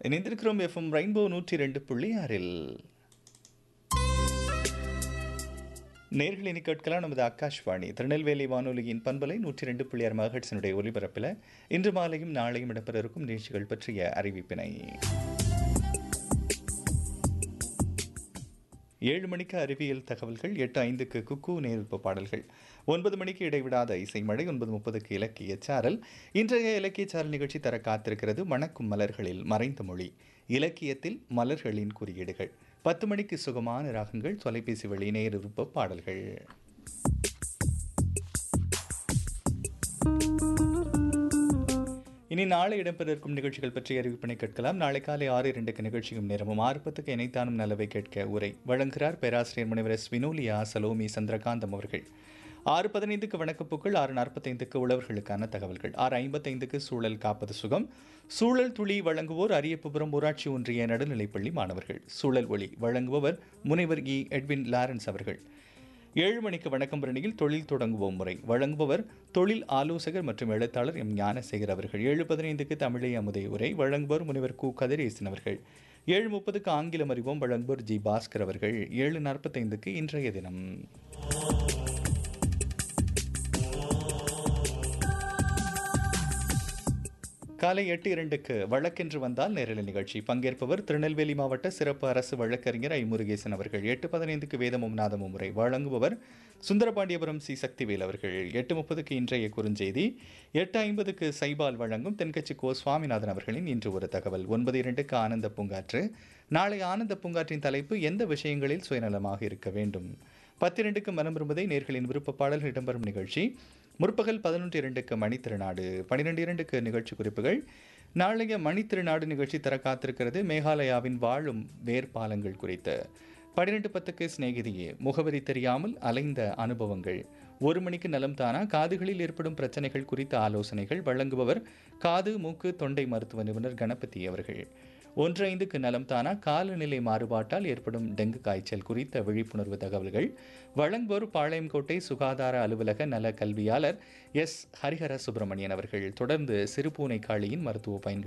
இணைந்திருக்கிறோம் FM rainbow நூற்றி ரெண்டு புள்ளி ஆறில் நேர்களினி கேட்கலாம் நமது ஆகாஷ்வாணி திருநெல்வேலி வானொலியின் பண்பலை நூற்றி ரெண்டு புள்ளி ஆறு மகட்சனுடைய ஒலிபரப்பில் இன்று மாலையும் நாளையும் இடம்பெற இருக்கும் நிகழ்ச்சிகள் பற்றிய அறிவிப்பினை ஏழு மணிக்கு அறிவியல் தகவல்கள் எட்டு ஐந்துக்கு குக்கு நேர்ப்பு பாடல்கள் ஒன்பது மணிக்கு இடைவிடாத இசைமழை ஒன்பது முப்பதுக்கு இலக்கிய சாரல் இன்றைய இலக்கிய சாரல் நிகழ்ச்சி தர காத்திருக்கிறது மணக்கும் மலர்களில் மறைந்த மொழி இலக்கியத்தில் மலர்களின் குறியீடுகள் பத்து மணிக்கு சுகமான ராகங்கள் தொலைபேசி வழி நேரிருப்ப பாடல்கள் இனி நாளை இடம்பெற இருக்கும் நிகழ்ச்சிகள் பற்றி அறிவிப்பினை கேட்கலாம் நாளை காலை ஆறு இரண்டுக்கு நிகழ்ச்சியும் நேரமும் ஆறு பத்துக்கு இணைத்தானும் நலவை கேட்க உரை வழங்குகிறார் பேராசிரியர் முனைவர் எஸ் வினோலியா சலோமி சந்திரகாந்தம் அவர்கள் ஆறு பதினைந்துக்கு வணக்கப்பூக்கள் ஆறு நாற்பத்தைந்துக்கு உழவர்களுக்கான தகவல்கள் ஆறு ஐம்பத்தைந்துக்கு சூழல் காப்பது சுகம் சூழல் துளி வழங்குவோர் அரியப்புபுரம் ஊராட்சி ஒன்றிய நடுநிலைப்பள்ளி மாணவர்கள் சூழல் ஒளி வழங்குபவர் முனைவர் இ எட்வின் லாரன்ஸ் அவர்கள் ஏழு மணிக்கு வணக்கம் பரணியில் தொழில் தொடங்குவோம் முறை வழங்குபவர் தொழில் ஆலோசகர் மற்றும் எழுத்தாளர் எம் ஞானசேகர் அவர்கள் ஏழு பதினைந்துக்கு தமிழை அமுதை உரை வழங்குபவர் முனைவர் கு கதிரேசன் அவர்கள் ஏழு முப்பதுக்கு ஆங்கிலம் அறிவோம் வழங்குபவர் ஜி பாஸ்கர் அவர்கள் ஏழு நாற்பத்தைந்துக்கு இன்றைய தினம் காலை எட்டு இரண்டுக்கு வழக்கென்று வந்தால் நேரலை நிகழ்ச்சி பங்கேற்பவர் திருநெல்வேலி மாவட்ட சிறப்பு அரசு வழக்கறிஞர் ஐ முருகேசன் அவர்கள் எட்டு பதினைந்துக்கு வேதமும் நாதமும் முறை வழங்குபவர் சுந்தரபாண்டியபுரம் சி சக்திவேல் அவர்கள் எட்டு முப்பதுக்கு இன்றைய குறுஞ்செய்தி எட்டு ஐம்பதுக்கு சைபால் வழங்கும் தென்கட்சி கோ சுவாமிநாதன் அவர்களின் இன்று ஒரு தகவல் ஒன்பது இரண்டுக்கு ஆனந்த பூங்காற்று நாளை ஆனந்த பூங்காற்றின் தலைப்பு எந்த விஷயங்களில் சுயநலமாக இருக்க வேண்டும் பத்திரண்டுக்கு மனம் விரும்புதை நேர்களின் விருப்ப பாடல்கள் இடம்பெறும் நிகழ்ச்சி முற்பகல் பதினொன்று இரண்டுக்கு மணித்திருநாடு பனிரெண்டு இரண்டுக்கு நிகழ்ச்சி குறிப்புகள் நாளைய மணித்திருநாடு நிகழ்ச்சி தர காத்திருக்கிறது மேகாலயாவின் வாழும் வேர்பாலங்கள் குறித்து பன்னிரெண்டு பத்துக்கு சிநேகிதியே முகவரி தெரியாமல் அலைந்த அனுபவங்கள் ஒரு மணிக்கு நலம் தானா காதுகளில் ஏற்படும் பிரச்சனைகள் குறித்த ஆலோசனைகள் வழங்குபவர் காது மூக்கு தொண்டை மருத்துவ நிபுணர் கணபதி அவர்கள் ஒன்று ஐந்துக்கு நலம் தானா காலநிலை மாறுபாட்டால் ஏற்படும் டெங்கு காய்ச்சல் குறித்த விழிப்புணர்வு தகவல்கள் வழங்குவோர் பாளையங்கோட்டை சுகாதார அலுவலக நல கல்வியாளர் எஸ் ஹரிஹர சுப்பிரமணியன் அவர்கள் தொடர்ந்து சிறுபூனை காளியின் மருத்துவ பயன்கள்